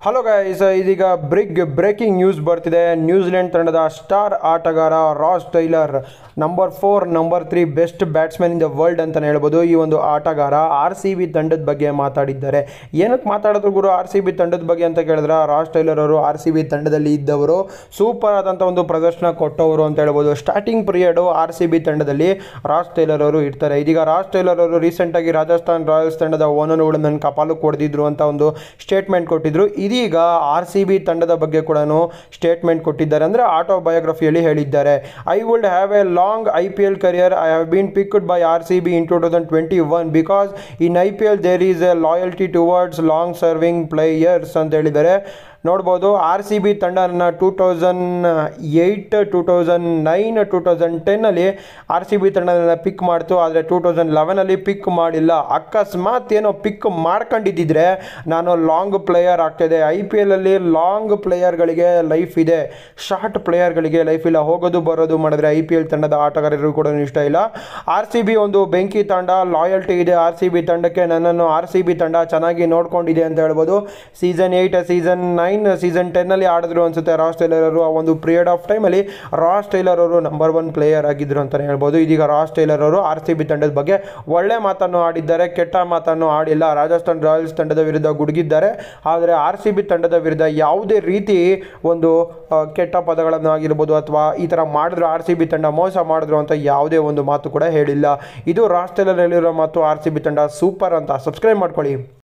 hello guys ಇದೀಗ ಬ್ರಿಗ್ breaking news ಬರ್ತಿದೆ ನ್ಯೂಜಿಲೆಂಡ್ ತಂಡದ ಸ್ಟಾರ್ ಆಟಗಾರ Ross Taylor number four number three best batsman in the world ಅಂತಲೇ ಹೇಳ್ಬೋದು ಈ ಒಂದು ಆಟಗಾರ ಆರ್ ಸಿ ಬಿ ತಂಡದ ಬಗ್ಗೆ ಮಾತಾಡಿದ್ದಾರೆ ಏನಕ್ಕೆ ಮಾತಾಡಿದ್ರು ಗುರು ಆರ್ ಸಿ ಬಿ ತಂಡದ ಬಗ್ಗೆ ಅಂತ ಕೇಳಿದ್ರೆ ರಾಸ್ ಟೈಲರ್ ಅವರು ಆರ್ ಸಿ ಬಿ ತಂಡದಲ್ಲಿ ಇದ್ದವರು ಸೂಪರ್ ಆದಂಥ ಒಂದು ಪ್ರದರ್ಶನ ಕೊಟ್ಟವರು ಅಂತ ಹೇಳ್ಬೋದು starting period R C B ತಂಡದಲ್ಲಿ ರಾಸ್ ಟೈಲರ್ ಅವರು ಇರ್ತಾರೆ ಇದೀಗ ರಾಸ್ ಟೈಲರ್ ಅವರು ರೀಸೆಂಟಾಗಿ ರಾಜಸ್ಥಾನ್ ರಾಯಲ್ಸ್ ತಂಡದ ಓನರ್ಗಳು ನನ್ನ ಕಪಾಲು ಕೊಡ್ದಿದ್ರು ಅಂತ ಒಂದು ಸ್ಟೇಟ್ಮೆಂಟ್ ಕೊಟ್ಟಿದ್ರು ಇದೀಗ ಆರ್ ಸಿ ಬಿ ತಂಡದ ಬಗ್ಗೆ ಕೂಡ ಸ್ಟೇಟ್ಮೆಂಟ್ ಕೊಟ್ಟಿದ್ದಾರೆ ಅಂದರೆ ಆಟೋ ಬಯೋಗ್ರಫಿಯಲ್ಲಿ ಹೇಳಿದ್ದಾರೆ I would have a long I P L career I have been picked by R C B in two thousand twenty one because in I P L there is a loyalty towards long serving players ಅಂತ ಹೇಳಿದ್ದಾರೆ ನೋಡ್ಬೋದು R C B ತಂಡನ two thousand eight two thousand nine two thousand ಟೆನ್ನಲ್ಲಿ R C B ತಂಡನ pick ಮಾಡ್ತು ಆದರೆ two thousand ಲೆವೆನಲ್ಲಿ ಪಿಕ್ ಮಾಡಿಲ್ಲ ಅಕಸ್ಮಾತ್ ಏನೋ ಪಿಕ್ ಮಾಡ್ಕೊಂಡಿದ್ದಿದ್ರೆ ನಾನು ಲಾಂಗ್ ಪ್ಲೇಯರ್ ಆಗ್ತಾಯಿದೆ ಐ ಪಿ ಎಲ್ಲಲ್ಲಿ ಲಾಂಗ್ ಪ್ಲೇಯರ್ಗಳಿಗೆ ಲೈಫ್ ಇದೆ ಶಾರ್ಟ್ ಪ್ಲೇಯರ್ಗಳಿಗೆ ಲೈಫ್ ಇಲ್ಲ ಹೋಗೋದು ಬರೋದು ಮಾಡಿದ್ರೆ ಐ ಪಿ ಎಲ್ ತಂಡದ ಆಟಗಾರರು ಕೂಡ ಇಷ್ಟ ಇಲ್ಲ ಆರ್ ಸಿ ಬಿ ಒಂದು ಬೆಂಕಿ ತಂಡ ಲಾಯಲ್ಟಿ ಇದೆ ಆರ್ ಸಿ ಬಿ ತಂಡಕ್ಕೆ ನನ್ನನ್ನು ಆರ್ ಸಿ ಬಿ ತಂಡ ಚೆನ್ನಾಗಿ ನೋಡ್ಕೊಂಡಿದೆ ಅಂತ ಹೇಳ್ಬೋದು season eight season nine season ಟೆನ್ನಲ್ಲಿ ಆಡಿದ್ರು ಅನ್ಸುತ್ತೆ ರಾಸ್ ಟೈಲರ್ ಅವರು ಆ ಒಂದು ಪೀರಿಯಡ್ ಆಫ್ ಟೈಮಲ್ಲಿ ರಾಸ್ ಟೈಲರ್ ಅವರು ನಂಬರ್ ಒನ್ ಪ್ಲೇಯರ್ ಆಗಿದ್ರು ಅಂತಲೇ ಹೇಳ್ಬೋದು ಇದೀಗ ರಾಸ್ ಟೈಲರ್ ಅವರು ಆರ್ ಸಿ ಬಿ ತಂಡದ ಬಗ್ಗೆ ಒಳ್ಳೆ ಮಾತನ್ನು ಆಡಿದ್ದಾರೆ ಕೆಟ್ಟ ಮಾತನ್ನು ಆಡಿಲ್ಲ ರಾಜಸ್ಥಾನ್ ರಾಯಲ್ಸ್ ತಂಡದ ವಿರುದ್ಧ ಗುಡುಗಿದ್ದಾರೆ ಆದರೆ ಆರ್ ಸಿ ಬಿ ತಂಡದ ವಿರುದ್ಧ ಯಾವುದೇ ರೀತಿ ಒಂದು ಆ, ಕೆಟ್ಟ ಪದಗಳನ್ನು ಆಗಿರ್ಬೋದು ಅಥವಾ ಈ ಥರ ಮಾಡಿದ್ರು ಆರ್ ಸಿ ಬಿ ತಂಡ ಮೋಸ ಮಾಡಿದ್ರು ಅಂತ ಯಾವುದೇ ಒಂದು ಮಾತು ಕೂಡ ಹೇಳಿಲ್ಲ ಇದು ರಾಸ್ ಟೈಲರ್ ಹೇಳಿರೋ ಮಾತು ಆರ್ ಸಿ ಬಿ ತಂಡ ಸೂಪರ್ ಅಂತ ಸಬ್ಸ್ಕ್ರೈಬ್ ಮಾಡ್ಕೊಳ್ಳಿ